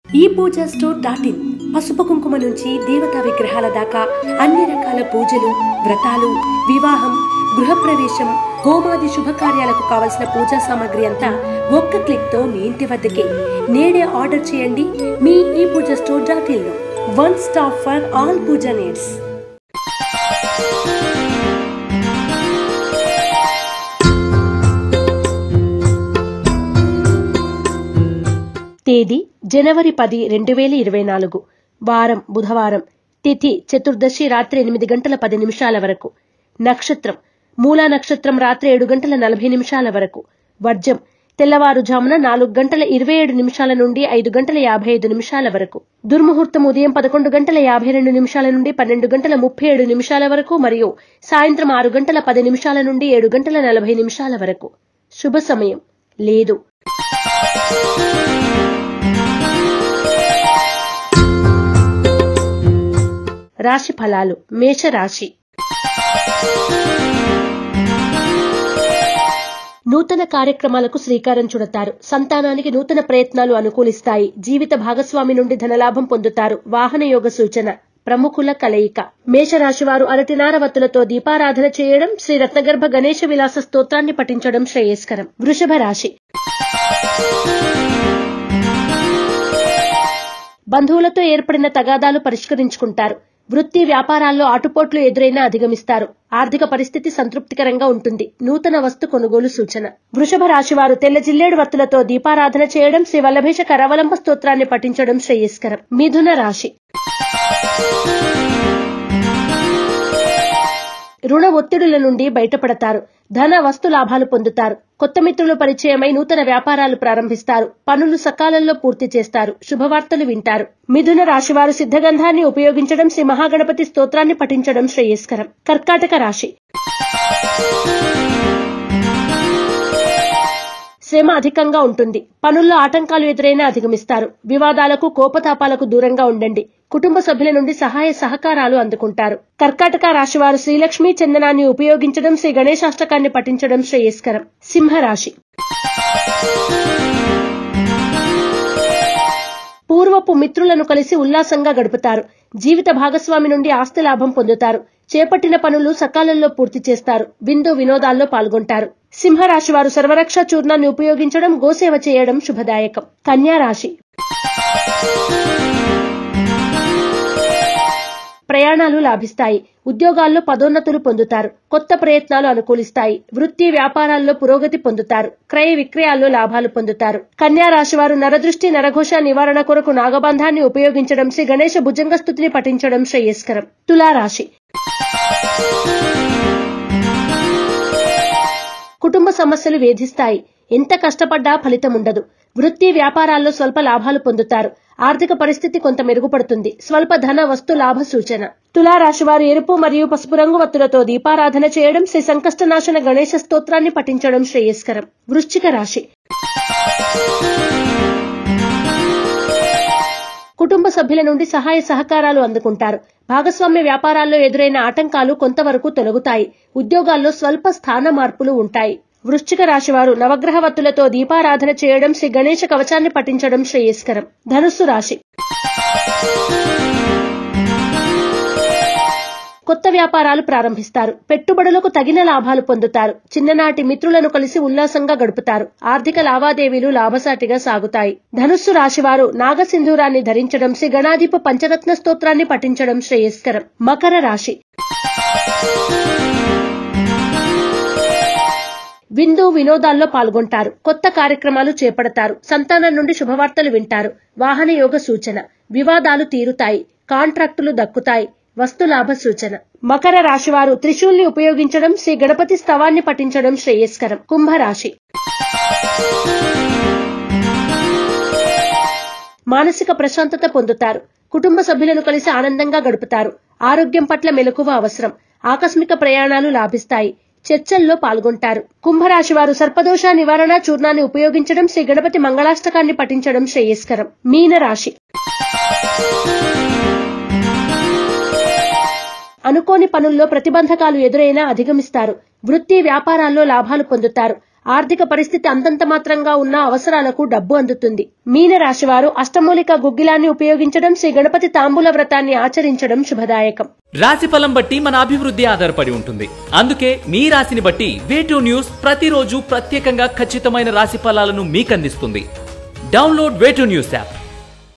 ఈ Pooja store dot in పసుపు కుంకుమ నుంచి దేవతా విగ్రహాల దాకా అన్ని రకాల పూజలు వ్రతాలు వివాహం గృహప్రవేశం హోమాది శుభకార్యాలకు కావలసిన పూజా సామాగ్రి అంతా ఒక్క క్లిక్ తో మీ ఇంటి వద్దకే నేడే ఆర్డర్ చేయండి మీ ఈ పూజ స్టోర్ డాట్ ఇన్ లో one stop for all puja needs తేదీ జనవరి పది రెండు వేల ఇరవై నాలుగు వారం బుధవారం తిథి చతుర్దశి రాత్రి ఎనిమిది గంటల పది నిమిషాల వరకు నక్షత్రం మూలా నక్షత్రం రాత్రి ఏడు గంటల నలభై నిమిషాల వరకు వర్జం తెల్లవారుజామున నాలుగు గంటల ఇరవై ఏడు నిమిషాల నుండి ఐదు గంటల యాభై ఐదు నిమిషాల వరకు దుర్ముహూర్తం ఉదయం పదకొండు గంటల యాభై రెండు నిమిషాల నుండి పన్నెండు గంటల ముప్పై ఏడు నిమిషాల వరకు మరియు సాయంత్రం ఆరు గంటల పది నిమిషాల నుండి ఏడు గంటల నలభై నిమిషాల వరకు శుభ సమయం లేదు రాశి ఫలాలు మేషరాశి నూతన కార్యక్రమాలకు శ్రీకారం చుడతారు సంతానానికి నూతన ప్రయత్నాలు అనుకూలిస్తాయి జీవిత భాగస్వామి నుండి ధనలాభం పొందుతారు వాహన యోగ సూచన ప్రముఖుల కలయిక మేషరాశి వారు అరటినార వత్తులతో దీపారాధన చేయడం శ్రీ రత్నగర్భ గణేశ విలాస స్తోత్రాన్ని పఠించడం శ్రేయస్కరం వృషభ రాశి బంధువులతో ఏర్పడిన తగాదాలు పరిష్కరించుకుంటారు వృత్తి వ్యాపారాల్లో ఆటుపోట్లు ఎదురైనా అధిగమిస్తారు ఆర్థిక పరిస్థితి సంతృప్తికరంగా ఉంటుంది నూతన వస్తు కొనుగోలు సూచన వృషభ రాశి వారు తెల్ల జిల్లేడు వత్తులతో దీపారాధన చేయడం శ్రీ వల్లభేష కరవలంబ స్తోత్రాన్ని పఠించడం శ్రేయస్కరం మిథున రాశి రుణ ఒత్తిడుల నుండి బయటపడతారు ధన వస్తు లాభాలు పొందుతారు కొత్త మిత్రులు పరిచయమై నూతన వ్యాపారాలు ప్రారంభిస్తారు పనులు సకాలంలో పూర్తి చేస్తారు శుభవార్తలు వింటారు మిథున రాశివారు సిద్ధగంధాన్ని ఉపయోగించడం శ్రీ మహాగణపతి స్తోత్రాన్ని పఠించడం శ్రేయస్కరం కర్కాటక రాశి శ్రమ అధికంగా ఉంటుంది పనుల్లో ఆటంకాలు ఎదురైనా అధిగమిస్తారు వివాదాలకు కోపతాపాలకు దూరంగా ఉండండి కుటుంబ సభ్యుల నుండి సహాయ సహకారాలు అందుకుంటారు కర్కాటక రాశివారు శ్రీలక్ష్మీ చందనాన్ని ఉపయోగించడం శ్రీ గణేశాష్టకాన్ని పఠించడం శ్రేయస్కరం సింహరాశి పూర్వపు మిత్రులను కలిసి ఉల్లాసంగా గడుపుతారు జీవిత భాగస్వామి నుండి ఆస్తి లాభం పొందుతారు చేపట్టిన పనులు సకాలంలో పూర్తి చేస్తారు విందు వినోదాల్లో పాల్గొంటారు సింహరాశి వారు సర్వరక్ష చూర్ణాన్ని ఉపయోగించడం గోసేవ చేయడం శుభదాయకం కన్యా రాశి ప్రయాణాలు లాభిస్తాయి ఉద్యోగాల్లో పదోన్నతులు పొందుతారు కొత్త ప్రయత్నాలు అనుకూలిస్తాయి వృత్తి వ్యాపారాల్లో పురోగతి పొందుతారు క్రయ విక్రయాల్లో లాభాలు పొందుతారు కన్యా రాశి వారు నరదృష్టి నరఘోష నివారణ కొరకు నాగబంధాన్ని ఉపయోగించడం శ్రీ గణేశ భుజంగ స్థుతిని పఠించడం శ్రేయస్కరం తులారాశి కుటుంబ సమస్యలు వేధిస్తాయి ఎంత కష్టపడ్డా ఫలితం ఉండదు వృత్తి వ్యాపారాల్లో స్వల్ప లాభాలు పొందుతారు ఆర్థిక పరిస్థితి కొంత మెరుగుపడుతుంది స్వల్ప ధన వస్తు లాభ సూచన తులారాశి వారు ఎరుపు మరియు పసుపు రంగు వత్తులతో దీపారాధన చేయడం శ్రీ సంకష్టనాశన గణేశ స్తోత్రాన్ని పఠించడం శ్రేయస్కరం వృశ్చిక రాశి కుటుంబ సభ్యుల నుండి సహాయ సహకారాలు అందుకుంటారు భాగస్వామ్య వ్యాపారాల్లో ఎదురైన ఆటంకాలు కొంతవరకు తొలగుతాయి ఉద్యోగాల్లో స్వల్ప స్థాన మార్పులు ఉంటాయి వృశ్చిక రాశి వారు నవగ్రహ వత్తులతో దీపారాధన చేయడం శ్రీ గణేశ కవచాన్ని పఠించడం శ్రేయస్కరం ధనుస్సు రాశి కొత్త వ్యాపారాలు ప్రారంభిస్తారు పెట్టుబడులకు తగిన లాభాలు పొందుతారు చిన్ననాటి మిత్రులను కలిసి ఉల్లాసంగా గడుపుతారు ఆర్థిక లావాదేవీలు లాభసాటిగా సాగుతాయి ధనుస్సు రాశివారు నాగసింధూరాన్ని ధరించడం శ్రీ గణాధిప పంచరత్న స్తోత్రాన్ని పఠించడం శ్రేయస్కరం మకర రాశి విందు వినోదాల్లో పాల్గొంటారు కొత్త కార్యక్రమాలు చేపడతారు సంతానం నుండి శుభవార్తలు వింటారు వాహన యోగ సూచన వివాదాలు తీరుతాయి కాంట్రాక్టులు దక్కుతాయి వస్తులాభ సూచన మకర రాశివారు త్రిశూల్ని ఉపయోగించడం శ్రీ గణపతి స్తవాన్ని పఠించడం శ్రేయస్కరం కుంభరాశి మానసిక ప్రశాంతత పొందుతారు కుటుంబ సభ్యులను కలిసి ఆనందంగా గడుపుతారు ఆరోగ్యం పట్ల మెలకువ అవసరం ఆకస్మిక ప్రయాణాలు లాభిస్తాయి చర్చల్లో పాల్గొంటారు కుంభరాశి వారు సర్పదోష నివారణ చూర్ణాన్ని ఉపయోగించడం శ్రీ గణపతి మంగళాష్టకాన్ని పఠించడం శ్రేయస్కరం మీన రాశి అనుకోని పనుల్లో ప్రతిబంధకాలు ఎదురైనా అధిగమిస్తారు వృత్తి వ్యాపారాల్లో లాభాలు పొందుతారు ఆర్థిక పరిస్థితి అంతంత మాత్రంగా ఉన్న అవసరాలకు డబ్బు అందుతుంది మీన రాశివారు అష్టమూలిక గుగ్గిలాన్ని ఉపయోగించడం శ్రీ గణపతి తాంబూల వ్రతాన్ని ఆచరించడం శుభదాయకం రాశి ఫలం బట్టి మన అభివృద్ధి ఆధారపడి ఉంటుంది అందుకే మీ రాశిని బట్టి వేటూ న్యూస్ ప్రతిరోజు ప్రత్యేకంగా ఖచ్చితమైన రాశి ఫలాలను మీకు అందిస్తుంది డౌన్లోడ్ వేటూ న్యూస్ యాప్